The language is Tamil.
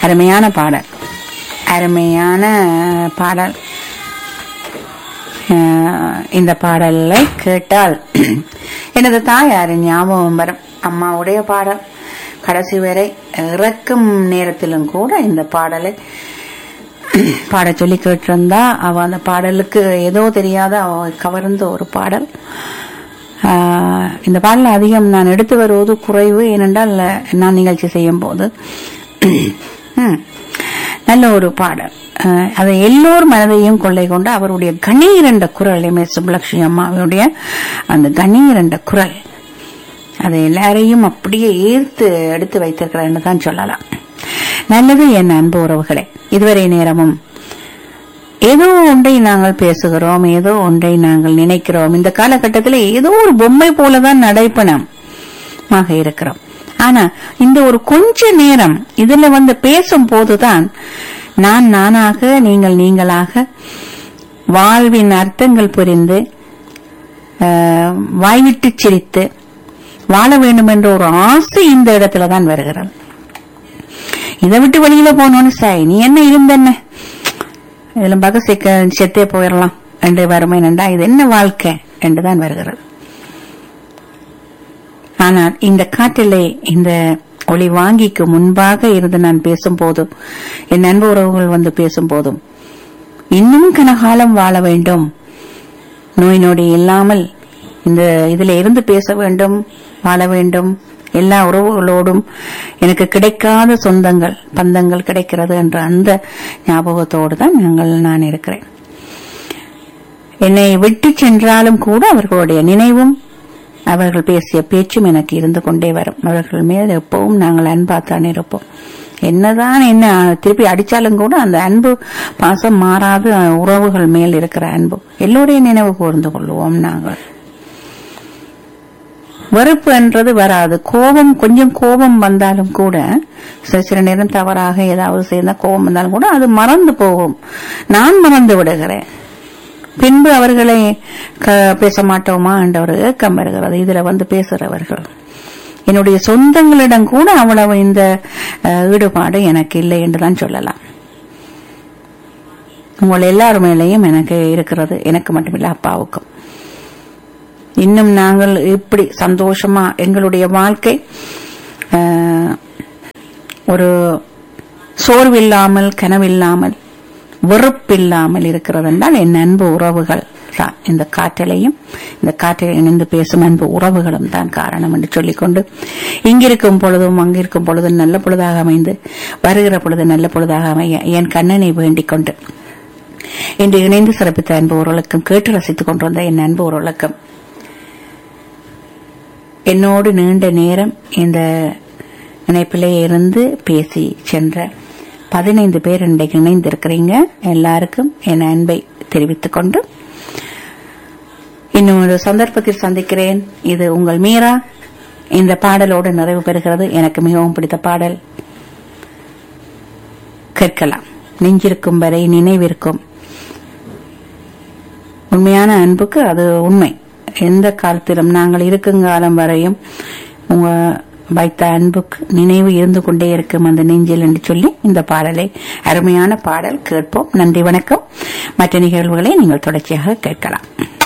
அருமையான பாடல் அருமையான பாடல் அஹ், இந்த பாடலை கேட்டால் எனது தாயாரின் ஞாபகம் வரும் அம்மாவுடைய பாடல் கடைசி வரை இறக்கும் நேரத்திலும் கூட இந்த பாடலை பாட சொல்லி கேட்டிருந்தா அவ அந்த பாடலுக்கு ஏதோ தெரியாத அவ கவர்ந்த ஒரு பாடல் ஆஹ், இந்த பாடல் அதிகம் நான் எடுத்து வருவது குறைவு ஏனென்றால் நான் நிகழ்ச்சி செய்யும் போது ம், நல்ல ஒரு பாடல் ஆஹ், அதை எல்லோர் மனதையும் கொள்ளை கொண்டு அவருடைய கணீரண்ட குரல் எம் எஸ் சுப்புலட்சுமி அம்மாவுடைய அந்த கணீரண்ட குரல் அதை எல்லாரையும் அப்படியே ஈர்த்து எடுத்து வைத்திருக்கிறேன்னு தான் சொல்லலாம் நல்லது என் அன்பு உறவுகளே இதுவரை நேரமும் ஏதோ ஒன்றை நாங்கள் பேசுகிறோம் ஏதோ ஒன்றை நாங்கள் நினைக்கிறோம் இந்த காலகட்டத்தில் ஏதோ ஒரு பொம்மை போலதான் நடைப்பணம் ஆக இருக்கிறோம் ஆனா இந்த ஒரு கொஞ்ச நேரம் இதுல வந்து பேசும் போதுதான் நான் நானாக நீங்கள் நீங்களாக வாழ்வின் அர்த்தங்கள் புரிந்து ஆஹ், வாய்விட்டு சிரித்து வாழ வேண்டும் என்ற ஒரு ஆசை இந்த இடத்துல தான் வருகிறது இதை விட்டு வெளியில போனோன்னு சாய் நீ என்ன இருந்தென்ன இதுல பார்க்க செக்க செத்தே போயிடலாம் என்று வறுமை நண்டா இது என்ன வாழ்க்கை என்றுதான் வருகிறது ஆனால் இந்த காற்றிலே இந்த ஒளி வாங்கிக்கு முன்பாக இருந்து நான் பேசும் போதும் என் நண்பு உறவுகள் வந்து பேசும் போதும் இன்னும் கனகாலம் வாழ வேண்டும் நோய் நொடி இல்லாமல் இந்த இதுல இருந்து பேச வேண்டும் வாழ வேண்டும் எல்லா உறவுகளோடும் எனக்கு கிடைக்காத சொந்தங்கள் பந்தங்கள் கிடைக்கிறது என்ற அந்த ஞாபகத்தோடு தான் நாங்கள் நான் இருக்கிறேன் என்னை விட்டு சென்றாலும் கூட அவர்களுடைய நினைவும் அவர்கள் பேசிய பேச்சும் எனக்கு இருந்து கொண்டே வரும் அவர்கள் மேல் எப்பவும் நாங்கள் அன்பாத்தான் இருப்போம் என்னதான் என்ன திருப்பி அடிச்சாலும் கூட அந்த அன்பு பாசம் மாறாது உறவுகள் மேல் இருக்கிற அன்பு எல்லோரையும் நினைவு கூர்ந்து கொள்வோம் நாங்கள் வெறுப்பு என்றது வராது கோபம் கொஞ்சம் கோபம் வந்தாலும் கூட சில சில நேரம் தவறாக ஏதாவது செய்தா கோபம் வந்தாலும் கூட அது மறந்து போகும் நான் மறந்து விடுகிறேன் பின்பு அவர்களை க- பேச மாட்டோமா என்ற ஒரு ஏக்கம் வருகிறது இதுல வந்து பேசுறவர்கள் என்னுடைய சொந்தங்களிடம் கூட அவ்வளவு இந்த அஹ், ஈடுபாடு எனக்கு இல்லை என்றுதான் சொல்லலாம் உங்கள் எல்லார் மேலேயும் எனக்கு இருக்கிறது எனக்கு மட்டுமில்ல அப்பாவுக்கும் இன்னும் நாங்கள் இப்படி சந்தோஷமா எங்களுடைய வாழ்க்கை அஹ், ஒரு சோர்வில்லாமல் கனவில்லாமல் வெறுப்பில்லாமல் இருக்கிறது என்றால் என் அன்பு உறவுகள் தான் இந்த காற்றலையும் இந்த காற்றில் இணைந்து பேசும் அன்பு உறவுகளும் தான் காரணம் என்று சொல்லிக்கொண்டு இங்கிருக்கும் பொழுதும் அங்கிருக்கும் பொழுதும் நல்ல பொழுதாக அமைந்து வருகிற பொழுது நல்ல பொழுதாக அமைய என் கண்ணனை வேண்டிக் கொண்டு இன்று இணைந்து சிறப்பித்த அன்பு உறவுகளுக்கும் கேட்டு ரசித்துக் கொண்டிருந்த என் அன்பு உறவுகளுக்கும் என்னோடு நீண்ட நேரம் இந்த இணைப்பிலே இருந்து பேசி சென்ற பதினைந்து பேர் இன்றைக்கு இணைந்திருக்கிறீங்க எல்லாருக்கும் என் அன்பை தெரிவித்துக் கொண்டு இன்னும் ஒரு சந்தர்ப்பத்தில் சந்திக்கிறேன் இது உங்கள் மீரா இந்த பாடலோடு நிறைவு பெறுகிறது எனக்கு மிகவும் பிடித்த பாடல் கேட்கலாம் நெஞ்சிருக்கும் வரை நினைவிருக்கும் உண்மையான அன்புக்கு அது உண்மை எந்த காலத்திலும் நாங்கள் இருக்கும் காலம் வரையும் உங்க வைத்த அன்புக்கு நினைவு இருந்து கொண்டே இருக்கும் அந்த நெஞ்சில் என்று சொல்லி இந்த பாடலை அருமையான பாடல் கேட்போம் நன்றி வணக்கம் மற்ற நிகழ்வுகளை நீங்கள் தொடர்ச்சியாக கேட்கலாம்